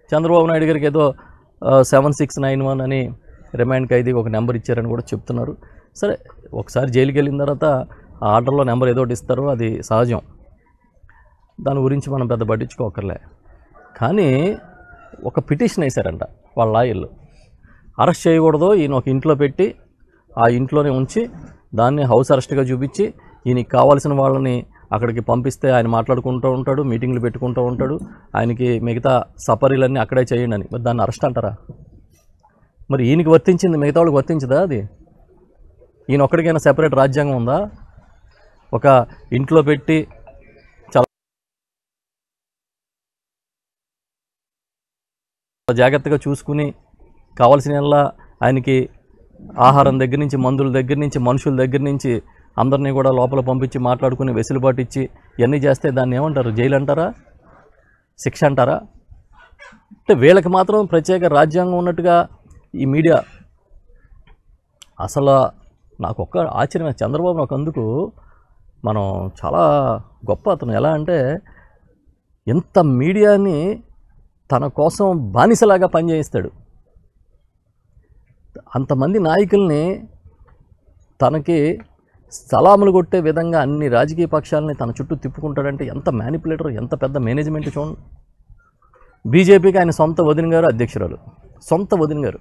చంద్రబాబు నాయుడు గారికి ఏదో seven six nine one అని రిమైండ్ ఖైదీకి ఒక నెంబర్ ఇచ్చారని కూడా చెప్తున్నారు సరే ఒకసారి జైలుకి వెళ్ళిన తర్వాత ఆ ఆర్డర్లో నెంబర్ ఏదో ఒకటి ఇస్తారు అది సహజం దాని గురించి మనం పెద్ద పట్టించుకోకర్లే కానీ ఒక పిటిషన్ వేశారంట వాళ్ళ లాయర్లు అరెస్ట్ చేయకూడదు ఈయన ఒక ఇంట్లో పెట్టి ఆ ఇంట్లోనే ఉంచి దాన్ని హౌస్ అరెస్ట్గా చూపించి ఈయనకి కావాల్సిన వాళ్ళని అక్కడికి పంపిస్తే ఆయన మాట్లాడుకుంటూ ఉంటాడు మీటింగ్లు పెట్టుకుంటూ ఉంటాడు ఆయనకి మిగతా సపరీలన్నీ అక్కడే చేయండి అని మరి దాన్ని అరెస్ట్ అంటారా మరి ఈయనకి వర్తించింది మిగతా వాళ్ళకి వర్తించదా అది ఈయన ఒక్కడికైనా సెపరేట్ రాజ్యాంగం ఉందా ఒక ఇంట్లో పెట్టి చాలా జాగ్రత్తగా చూసుకుని కావాల్సిన ఆయనకి ఆహారం దగ్గర నుంచి మందుల దగ్గర నుంచి మనుషుల దగ్గర నుంచి అందరినీ కూడా లోపల పంపించి మాట్లాడుకుని వెసులుబాటు ఇచ్చి ఇవన్నీ చేస్తే దాన్ని ఏమంటారు జైలు అంటారా శిక్ష అంటారా అంటే వీళ్ళకి మాత్రం ప్రత్యేక రాజ్యాంగం ఉన్నట్టుగా ఈ మీడియా అసలు నాకు ఒక్క ఆశ్చర్యం చంద్రబాబు నాకు అందుకు మనం చాలా గొప్ప అతను ఎలా అంటే ఎంత మీడియాని తన కోసం బానిసలాగా పనిచేయిస్తాడు అంతమంది నాయకుల్ని తనకి సలాములు కొట్టే విధంగా అన్ని రాజకీయ పక్షాలని తన చుట్టూ తిప్పుకుంటాడంటే ఎంత మ్యానిపులేటర్ ఎంత పెద్ద మేనేజ్మెంట్ చూడండి బీజేపీకి ఆయన సొంత వదిన గారు అధ్యక్షురాలు సొంత వదిన గారు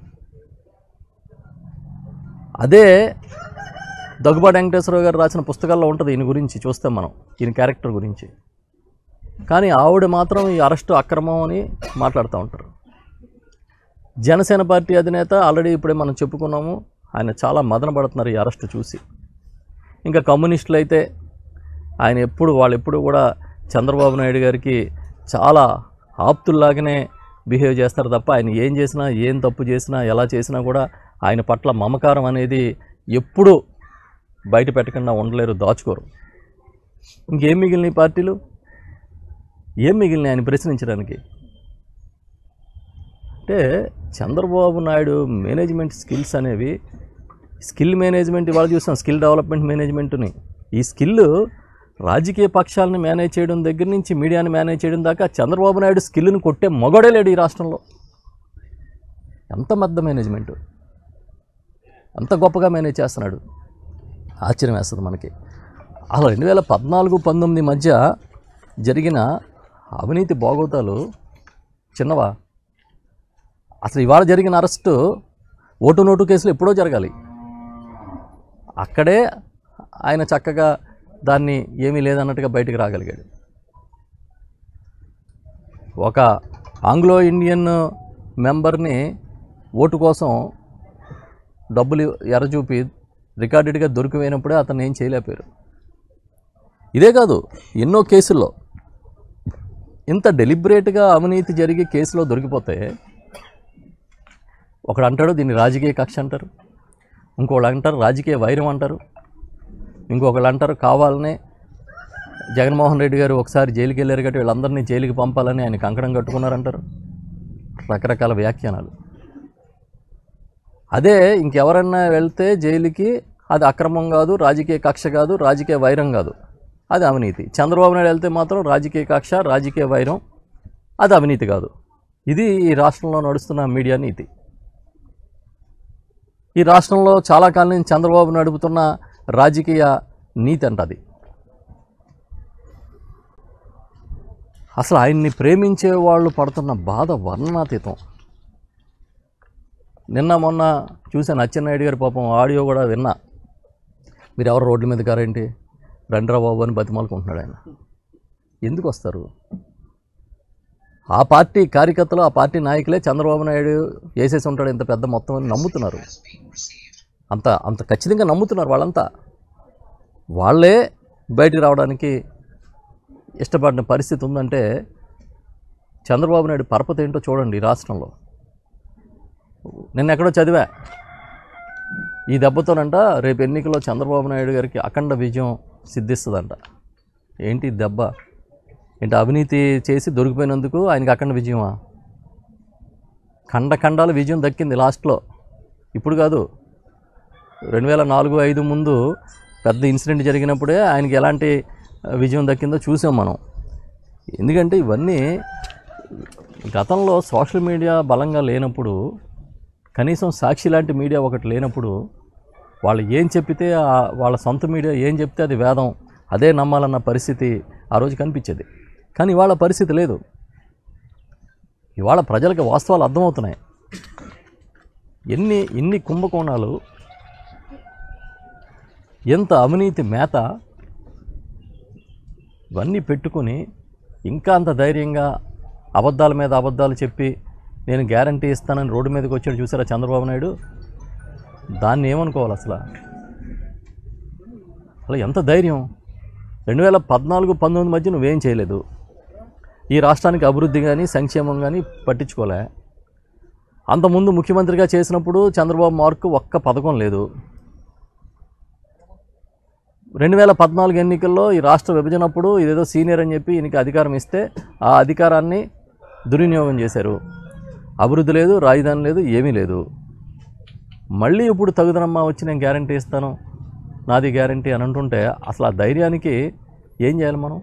అదే దగ్గుబాటి వెంకటేశ్వరరావు గారు రాసిన పుస్తకాల్లో ఉంటుంది ఈయన గురించి చూస్తాం మనం ఈయన క్యారెక్టర్ గురించి కానీ ఆవిడ మాత్రం ఈ అరెస్టు అక్రమం అని మాట్లాడుతూ ఉంటారు జనసేన పార్టీ అధినేత ఆల్రెడీ ఇప్పుడే మనం చెప్పుకున్నాము ఆయన చాలా మదన పడుతున్నారు ఈ అరెస్టు చూసి ఇంకా కమ్యూనిస్టులు అయితే ఆయన ఎప్పుడు వాళ్ళు ఎప్పుడు కూడా చంద్రబాబు నాయుడు గారికి చాలా ఆప్తుల్లాగానే బిహేవ్ చేస్తారు తప్ప ఆయన ఏం చేసినా ఏం తప్పు చేసినా ఎలా చేసినా కూడా ఆయన పట్ల మమకారం అనేది ఎప్పుడూ బయట పెట్టకుండా ఉండలేరు దాచుకోరు ఇంకేం మిగిలిన పార్టీలు ఏం మిగిలినాయి ఆయన ప్రశ్నించడానికి అంటే చంద్రబాబు నాయుడు మేనేజ్మెంట్ స్కిల్స్ అనేవి స్కిల్ మేనేజ్మెంట్ ఇవాళ చూస్తాం స్కిల్ డెవలప్మెంట్ మేనేజ్మెంట్ని ఈ స్కిల్ రాజకీయ పక్షాలను మేనేజ్ చేయడం దగ్గర నుంచి మీడియాని మేనేజ్ చేయడం దాకా చంద్రబాబు నాయుడు స్కిల్ని కొట్టే మొగడే లేడు ఈ రాష్ట్రంలో ఎంత పెద్ద మేనేజ్మెంట్ అంత గొప్పగా మేనేజ్ చేస్తున్నాడు ఆశ్చర్యం వేస్తుంది మనకి అలా రెండు వేల పద్నాలుగు పంతొమ్మిది మధ్య జరిగిన అవినీతి బాగోతాలు చిన్నవా అసలు ఇవాళ జరిగిన అరెస్టు ఓటు నోటు కేసులు ఎప్పుడో జరగాలి అక్కడే ఆయన చక్కగా దాన్ని ఏమీ లేదన్నట్టుగా బయటికి రాగలిగాడు ఒక ఆంగ్లో ఇండియన్ మెంబర్ని ఓటు కోసం డబ్బులు ఎరచూపి రికార్డెడ్గా దొరికిపోయినప్పుడే అతను ఏం చేయలేకపోయారు ఇదే కాదు ఎన్నో కేసుల్లో ఇంత డెలిబరేట్గా అవినీతి జరిగి కేసులో దొరికిపోతే ఒకడు అంటాడు దీన్ని రాజకీయ కక్ష అంటారు ఇంకోళ్ళు అంటారు రాజకీయ వైరం అంటారు ఇంకొకళ్ళు అంటారు కావాలనే జగన్మోహన్ రెడ్డి గారు ఒకసారి జైలుకి వెళ్ళారు కాబట్టి వీళ్ళందరినీ జైలుకి పంపాలని ఆయన కంకణం కట్టుకున్నారంటారు రకరకాల వ్యాఖ్యానాలు అదే ఇంకెవరన్నా వెళ్తే జైలుకి అది అక్రమం కాదు రాజకీయ కక్ష కాదు రాజకీయ వైరం కాదు అది అవినీతి చంద్రబాబు నాయుడు వెళ్తే మాత్రం రాజకీయ కక్ష రాజకీయ వైరం అది అవినీతి కాదు ఇది ఈ రాష్ట్రంలో నడుస్తున్న మీడియా నీతి ఈ రాష్ట్రంలో చాలా కాలం నుంచి చంద్రబాబు నడుపుతున్న రాజకీయ నీతి అంట అది అసలు ఆయన్ని ప్రేమించే వాళ్ళు పడుతున్న బాధ వర్ణనాతీతం నిన్న మొన్న చూసాను అచ్చెన్నాయుడు గారి పాపం ఆడియో కూడా విన్నా మీరు ఎవరు రోడ్ల మీద కారేంటి రండ్రా బాబు అని బతిమాలుకుంటున్నాడు ఆయన ఎందుకు వస్తారు ఆ పార్టీ కార్యకర్తలు ఆ పార్టీ నాయకులే చంద్రబాబు నాయుడు వేసేసి ఉంటాడు ఇంత పెద్ద మొత్తం అని నమ్ముతున్నారు అంత అంత ఖచ్చితంగా నమ్ముతున్నారు వాళ్ళంతా వాళ్ళే బయటికి రావడానికి ఇష్టపడిన పరిస్థితి ఉందంటే చంద్రబాబు నాయుడు పరపతి ఏంటో చూడండి ఈ రాష్ట్రంలో నిన్న ఎక్కడో చదివా ఈ దెబ్బతోనంట రేపు ఎన్నికల్లో చంద్రబాబు నాయుడు గారికి అఖండ విజయం సిద్ధిస్తుందంట ఏంటి ఈ దెబ్బ ఏంటి అవినీతి చేసి దొరికిపోయినందుకు ఆయనకి అఖండ విజయమా ఖండ ఖండాల విజయం దక్కింది లాస్ట్లో ఇప్పుడు కాదు రెండు వేల నాలుగు ఐదు ముందు పెద్ద ఇన్సిడెంట్ జరిగినప్పుడే ఆయనకి ఎలాంటి విజయం దక్కిందో చూసాం మనం ఎందుకంటే ఇవన్నీ గతంలో సోషల్ మీడియా బలంగా లేనప్పుడు కనీసం సాక్షి లాంటి మీడియా ఒకటి లేనప్పుడు వాళ్ళు ఏం చెప్పితే ఆ- వాళ్ళ సొంత మీడియా ఏం చెప్తే అది వేదం అదే నమ్మాలన్న పరిస్థితి ఆ రోజు కనిపించేది కానీ ఇవాళ పరిస్థితి లేదు ఇవాళ ప్రజలకు వాస్తవాలు అర్థమవుతున్నాయి ఎన్ని ఎన్ని కుంభకోణాలు ఎంత అవినీతి మేత ఇవన్నీ పెట్టుకుని ఇంకా అంత ధైర్యంగా అబద్ధాల మీద అబద్ధాలు చెప్పి నేను గ్యారంటీ ఇస్తానని రోడ్డు మీదకి వచ్చాడు చూసారా చంద్రబాబు నాయుడు దాన్ని ఏమనుకోవాలి అసలు అసలు ఎంత ధైర్యం రెండు వేల పద్నాలుగు పంతొమ్మిది మధ్య నువ్వేం చేయలేదు ఈ రాష్ట్రానికి అభివృద్ధి కానీ సంక్షేమం కానీ పట్టించుకోలే అంతకుముందు ముఖ్యమంత్రిగా చేసినప్పుడు చంద్రబాబు మార్కు ఒక్క పథకం లేదు రెండు వేల పద్నాలుగు ఎన్నికల్లో ఈ రాష్ట్ర విభజనప్పుడు ఇదేదో సీనియర్ అని చెప్పి ఈయనకి అధికారం ఇస్తే ఆ అధికారాన్ని దుర్వినియోగం చేశారు అభివృద్ధి లేదు రాజధాని లేదు ఏమీ లేదు మళ్ళీ ఇప్పుడు తగుదనమ్మా వచ్చి నేను గ్యారంటీ ఇస్తాను నాది గ్యారంటీ అని అంటుంటే అసలు ఆ ధైర్యానికి ఏం చేయాలి మనం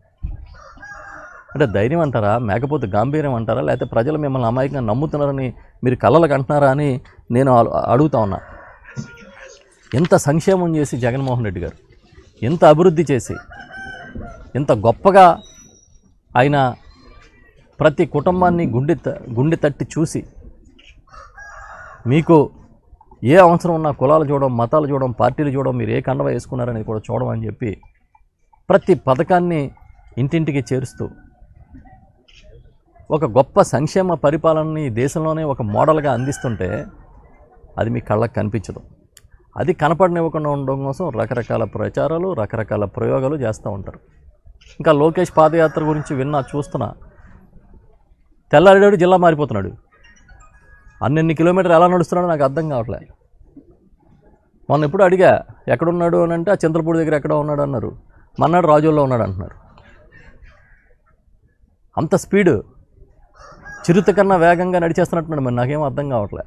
అంటే ధైర్యం అంటారా మేకపోతే గాంభీర్యం అంటారా లేకపోతే ప్రజలు మిమ్మల్ని అమాయకంగా నమ్ముతున్నారని మీరు కళ్ళలకు అంటున్నారా అని నేను అలు- అడుగుతా ఉన్నా ఎంత సంక్షేమం చేసి జగన్మోహన్ రెడ్డి గారు ఎంత అభివృద్ధి చేసి ఎంత గొప్పగా ఆయన ప్రతి కుటుంబాన్ని గుండె త- గుండె తట్టి చూసి మీకు ఏ అవసరం ఉన్నా కులాలు చూడడం మతాలు చూడడం పార్టీలు చూడడం మీరు ఏ కండవ వేసుకున్నారనేది కూడా చూడడం అని చెప్పి ప్రతి పథకాన్ని ఇంటింటికి చేరుస్తూ ఒక గొప్ప సంక్షేమ పరిపాలనని ఈ దేశంలోనే ఒక మోడల్గా అందిస్తుంటే అది మీ కళ్ళకు కనిపించదు అది కనపడనివ్వకుండా ఉండడం కోసం రకరకాల ప్రచారాలు రకరకాల ప్రయోగాలు చేస్తూ ఉంటారు ఇంకా లోకేష్ పాదయాత్ర గురించి విన్నా చూస్తున్నా తెల్లారేడు జిల్లా మారిపోతున్నాడు అన్నెన్ని కిలోమీటర్లు ఎలా నడుస్తున్నాడో నాకు అర్థం కావట్లే మొన్న ఎప్పుడు అడిగా ఎక్కడున్నాడు అని అంటే ఆ చింతలపూడి దగ్గర ఎక్కడ ఉన్నాడు అన్నారు మన్నాడు రాజుల్లో ఉన్నాడు అంటున్నారు అంత స్పీడు చిరుత కన్నా వేగంగా నడిచేస్తున్నట్టున్నాడు మరి నాకేం అర్థం కావట్లే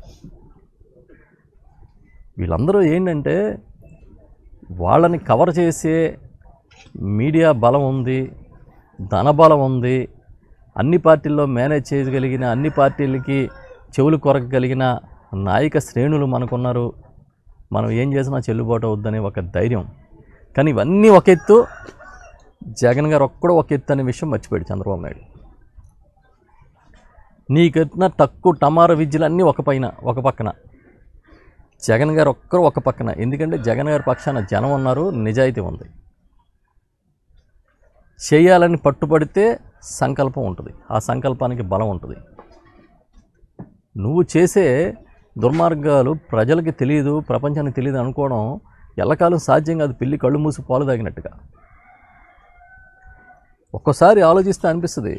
వీళ్ళందరూ ఏంటంటే వాళ్ళని కవర్ చేసే మీడియా బలం ఉంది ధనబలం ఉంది అన్ని పార్టీల్లో మేనేజ్ చేయగలిగిన అన్ని పార్టీలకి చెవులు కొరకగలిగిన నాయక శ్రేణులు మనకున్నారు మనం ఏం చేసినా చెల్లుబాటు అవుద్దనే ఒక ధైర్యం కానీ ఇవన్నీ ఒక ఎత్తు జగన్ గారు ఒక్కడో ఒక ఎత్తు అనే విషయం మర్చిపోయాడు చంద్రబాబు నాయుడు నీకెత్తిన తక్కువ టమారా విద్యలన్నీ ఒక పైన ఒక పక్కన జగన్ గారు ఒక్కరు ఒక పక్కన ఎందుకంటే జగన్ గారి పక్షాన జనం ఉన్నారు నిజాయితీ ఉంది చేయాలని పట్టుబడితే సంకల్పం ఉంటుంది ఆ సంకల్పానికి బలం ఉంటుంది నువ్వు చేసే దుర్మార్గాలు ప్రజలకి తెలియదు ప్రపంచానికి తెలియదు అనుకోవడం ఎల్లకాలం సాధ్యం కాదు పిల్లి కళ్ళు మూసి పాలు తాగినట్టుగా ఒక్కోసారి ఆలోచిస్తే అనిపిస్తుంది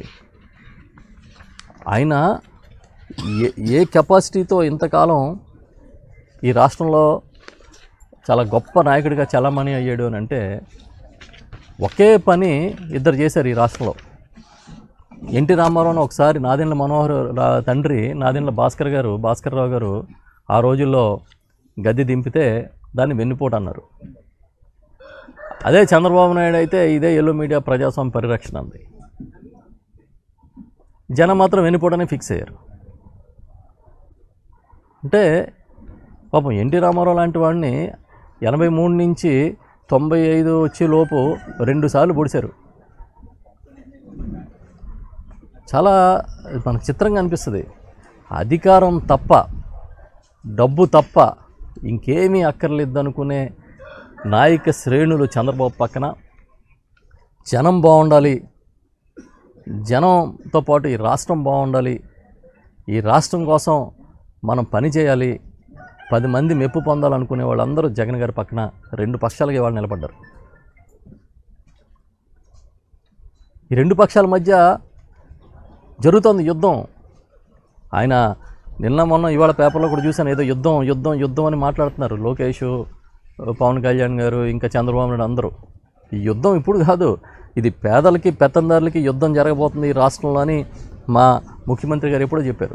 ఆయన ఏ ఏ కెపాసిటీతో ఇంతకాలం ఈ రాష్ట్రంలో చాలా గొప్ప నాయకుడిగా చలామణి అయ్యాడు అని అంటే ఒకే పని ఇద్దరు చేశారు ఈ రాష్ట్రంలో ఎన్టీ రామారావును ఒకసారి నాదెండ్ల మనోహర్ రా- తండ్రి నాదెండ్ల భాస్కర్ గారు భాస్కర్ రావు గారు ఆ రోజుల్లో గద్దె దింపితే దాన్ని వెన్నుపోటు అన్నారు అదే చంద్రబాబు నాయుడు అయితే ఇదే ఎల్లో మీడియా ప్రజాస్వామ్య పరిరక్షణ అంది జనం మాత్రం వెన్నుపోటనే ఫిక్స్ అయ్యారు అంటే పాపం ఎన్టీ రామారావు లాంటి వాడిని ఎనభై మూడు నుంచి తొంభై ఐదు వచ్చే లోపు రెండుసార్లు పొడిచారు చాలా మనకు చిత్రంగా అనిపిస్తుంది అధికారం తప్ప డబ్బు తప్ప ఇంకేమీ అక్కర్లేదు అనుకునే నాయక శ్రేణులు చంద్రబాబు పక్కన జనం బాగుండాలి జనంతో పాటు ఈ రాష్ట్రం బాగుండాలి ఈ రాష్ట్రం కోసం మనం పని చేయాలి పది మంది మెప్పు పొందాలనుకునే వాళ్ళందరూ జగన్ గారి పక్కన రెండు పక్షాలుగా వాళ్ళు నిలబడ్డారు ఈ రెండు పక్షాల మధ్య జరుగుతోంది యుద్ధం ఆయన నిన్న మొన్న ఇవాళ పేపర్లో కూడా చూశాను ఏదో యుద్ధం యుద్ధం యుద్ధం అని మాట్లాడుతున్నారు లోకేష్ పవన్ కళ్యాణ్ గారు ఇంకా చంద్రబాబు నాయుడు అందరూ ఈ యుద్ధం ఇప్పుడు కాదు ఇది పేదలకి పెత్తందారులకి యుద్ధం జరగబోతుంది ఈ రాష్ట్రంలో అని మా ముఖ్యమంత్రి గారు ఎప్పుడో చెప్పారు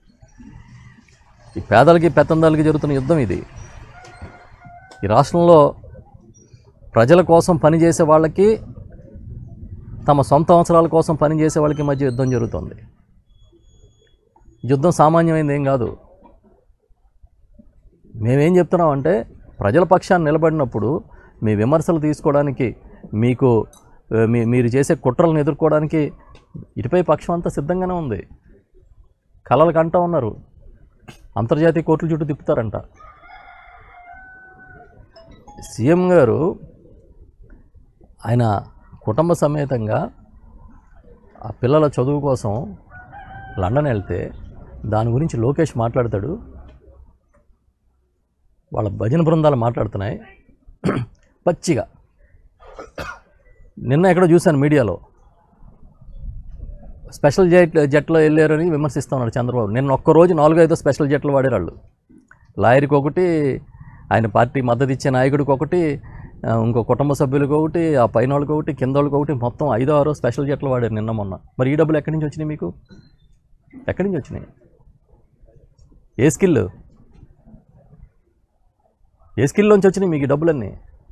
ఈ పేదలకి పెత్తందారులకి జరుగుతున్న యుద్ధం ఇది ఈ రాష్ట్రంలో ప్రజల కోసం పనిచేసే వాళ్ళకి తమ సొంత అవసరాల కోసం పనిచేసే వాళ్ళకి మధ్య యుద్ధం జరుగుతుంది యుద్ధం సామాన్యమైనది ఏం కాదు మేమేం చెప్తున్నామంటే ప్రజల పక్షాన్ని నిలబడినప్పుడు మీ విమర్శలు తీసుకోవడానికి మీకు ఆ, మీ మీరు చేసే కుట్రలను ఎదుర్కోవడానికి ఇటుపై పక్షం అంతా సిద్ధంగానే ఉంది కలలు కంటా ఉన్నారు అంతర్జాతీయ కోర్టుల చుట్టూ తిప్పుతారంట సీఎం గారు ఆయన కుటుంబ సమేతంగా ఆ పిల్లల చదువు కోసం లండన్ వెళ్తే దాని గురించి లోకేష్ మాట్లాడతాడు వాళ్ళ భజన బృందాలు మాట్లాడుతున్నాయి పచ్చిగా నిన్న ఎక్కడో చూశాను మీడియాలో స్పెషల్ జెట్ జెట్లో వెళ్ళారని విమర్శిస్తూ ఉన్నారు చంద్రబాబు నిన్న ఒక్కరోజు నాలుగైదు స్పెషల్ జెట్లు వాడారు వాళ్ళు లాయర్కి ఒకటి ఆయన పార్టీ మద్దతు ఇచ్చే నాయకుడికి ఒకటి ఆ, ఇంకో కుటుంబ సభ్యులకు ఒకటి ఆ పైన వాళ్ళకి ఒకటి కింద వాళ్ళకి ఒకటి మొత్తం ఐదో ఆరో స్పెషల్ జెట్లు వాడారు నిన్న మొన్న మరి ఈ డబ్బులు ఎక్కడి నుంచి వచ్చినాయి మీకు ఎక్కడి నుంచి వచ్చినాయి ఏ స్కిల్ ఏ స్కిల్లోంచి వచ్చినాయి మీకు ఈ డబ్బులన్నీ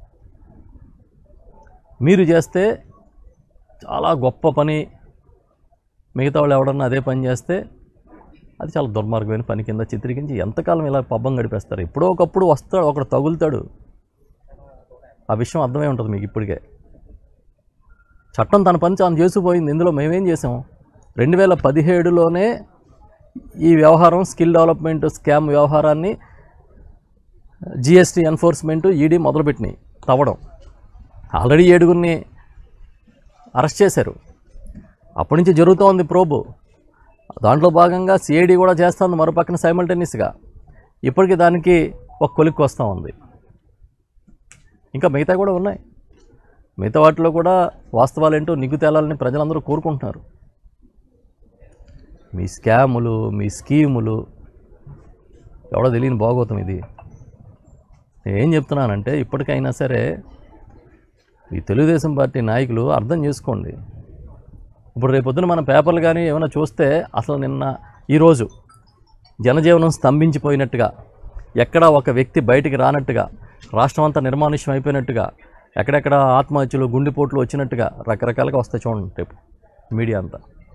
మీరు చేస్తే చాలా గొప్ప పని మిగతా వాళ్ళు ఎవడన్నా అదే పని చేస్తే అది చాలా దుర్మార్గమైన పని కింద చిత్రీకరించి ఎంతకాలం ఇలా పబ్బం గడిపేస్తారు ఎప్పుడో ఒకప్పుడు వస్తాడు ఒకడు తగులుతాడు ఆ విషయం అర్థమై ఉంటుంది మీకు ఇప్పటికే చట్టం తన పని తాను చేసుకుపోయింది ఇందులో మేమేం చేసాం రెండు వేల పదిహేడులోనే ఈ వ్యవహారం స్కిల్ డెవలప్మెంట్ స్కామ్ వ్యవహారాన్ని జిఎస్టీ ఎన్ఫోర్స్మెంట్ ఈడీ మొదలుపెట్టినాయి తవ్వడం ఆల్రెడీ ఏడుగురిని అరెస్ట్ చేశారు అప్పటి నుంచి జరుగుతూ ఉంది ప్రోబు దాంట్లో భాగంగా సిఐడి కూడా చేస్తుంది మరో పక్కన సైమల్టేనియస్గా ఇప్పటికీ దానికి ఒక కొలిక్కి వస్తూ ఉంది ఇంకా మిగతా కూడా ఉన్నాయి మిగతా వాటిలో కూడా వాస్తవాలు ఏంటో నిగ్గు తేలాలని ప్రజలందరూ కోరుకుంటున్నారు మీ స్కాములు మీ స్కీములు ఎవడో తెలియని భాగోతం ఇది నేను ఏం చెప్తున్నానంటే ఇప్పటికైనా సరే ఈ తెలుగుదేశం పార్టీ నాయకులు అర్థం చేసుకోండి ఇప్పుడు రేపొద్దున మన పేపర్లు కానీ ఏమైనా చూస్తే అసలు నిన్న ఈరోజు జనజీవనం స్తంభించిపోయినట్టుగా ఎక్కడ ఒక వ్యక్తి బయటికి రానట్టుగా రాష్ట్రం అంతా నిర్మానుష్యం అయిపోయినట్టుగా ఎక్కడెక్కడ ఆత్మహత్యలు గుండెపోట్లు వచ్చినట్టుగా రకరకాలుగా వస్తాయి చూడండి రేపు మీడియా అంతా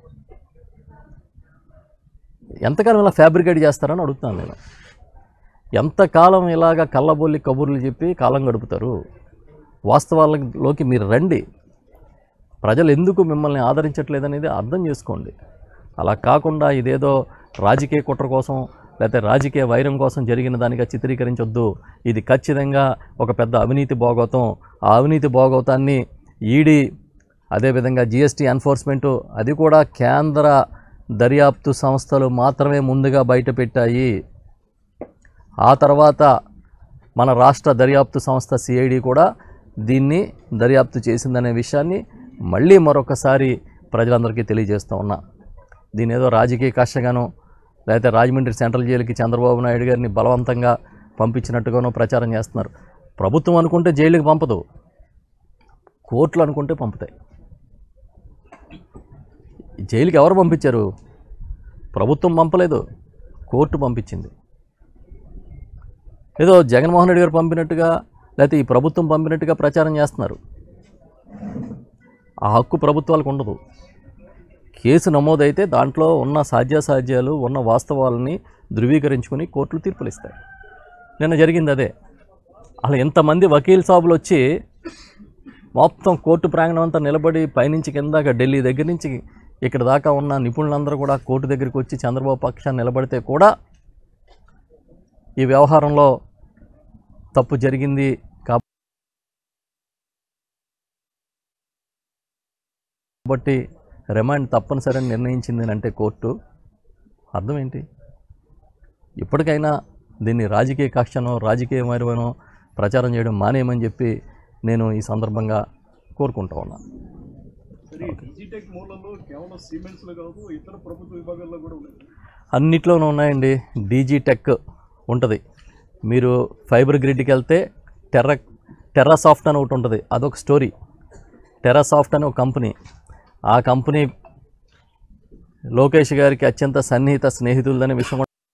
ఎంతకాలం ఇలా ఫ్యాబ్రికేట్ చేస్తారని అడుగుతున్నాను నేను ఎంతకాలం ఇలాగ కళ్ళబొల్లి కబుర్లు చెప్పి కాలం గడుపుతారు వాస్తవాలలోకి మీరు రండి ప్రజలు ఎందుకు మిమ్మల్ని ఆదరించట్లేదనేది అర్థం చేసుకోండి అలా కాకుండా ఇదేదో రాజకీయ కుట్ర కోసం లేకపోతే రాజకీయ వైరం కోసం జరిగిన దానిగా చిత్రీకరించొద్దు ఇది ఖచ్చితంగా ఒక పెద్ద అవినీతి భోగోతం ఆ అవినీతి భోగోతాన్ని ఈడీ అదేవిధంగా జిఎస్టీ ఎన్ఫోర్స్మెంటు అది కూడా కేంద్ర దర్యాప్తు సంస్థలు మాత్రమే ముందుగా బయటపెట్టాయి ఆ తర్వాత మన రాష్ట్ర దర్యాప్తు సంస్థ సిఐడి కూడా దీన్ని దర్యాప్తు చేసిందనే విషయాన్ని మళ్ళీ మరొకసారి ప్రజలందరికీ తెలియజేస్తూ ఉన్నా దీని ఏదో రాజకీయ కష్టగానో లేకపోతే రాజమండ్రి సెంట్రల్ జైలుకి చంద్రబాబు నాయుడు గారిని బలవంతంగా పంపించినట్టుగానో ప్రచారం చేస్తున్నారు ప్రభుత్వం అనుకుంటే జైలుకి పంపదు కోర్టులు అనుకుంటే పంపుతాయి జైలుకి ఎవరు పంపించారు ప్రభుత్వం పంపలేదు కోర్టు పంపించింది ఏదో జగన్మోహన్ రెడ్డి గారు పంపినట్టుగా లేకపోతే ఈ ప్రభుత్వం పంపినట్టుగా ప్రచారం చేస్తున్నారు ఆ హక్కు ప్రభుత్వాలకు ఉండదు కేసు నమోదైతే దాంట్లో ఉన్న సాధ్యాసాధ్యాలు ఉన్న వాస్తవాలని ధృవీకరించుకొని కోర్టులు తీర్పులు ఇస్తాయి నిన్న జరిగింది అదే అలా ఎంతమంది వకీల్ సాబులు వచ్చి మొత్తం కోర్టు ప్రాంగణం అంతా నిలబడి పైనుంచి కిందాక ఢిల్లీ దగ్గర నుంచి ఇక్కడ దాకా ఉన్న నిపుణులందరూ కూడా కోర్టు దగ్గరికి వచ్చి చంద్రబాబు పక్షాన్ని నిలబడితే కూడా ఈ వ్యవహారంలో తప్పు జరిగింది కాబట్టి రిమాండ్ తప్పనిసరి అని నిర్ణయించింది అని అంటే కోర్టు అర్థం ఏంటి ఇప్పటికైనా దీన్ని రాజకీయ కక్షనో రాజకీయ మరువనో ప్రచారం చేయడం మానేయమని చెప్పి నేను ఈ సందర్భంగా కోరుకుంటా ఉన్నా సరే డిజిటెక్ మూలంలో కేవలం సిమెంట్స్లో కాదు ఇతర ప్రభుత్వ విభాగాల్లో కూడా ఉన్నాయి అన్నిట్లోనూ ఉన్నాయండి డీజీ టెక్ ఉంటుంది మీరు ఫైబర్ గ్రిడ్కి వెళ్తే టెర్ర టెర్రాసాఫ్ట్ అని ఒకటి ఉంటుంది అదొక స్టోరీ టెర్రాసాఫ్ట్ అని ఒక కంపెనీ ఆ కంపెనీ లోకేష్ గారికి అత్యంత సన్నిహిత స్నేహితులదనే విషయం కూడా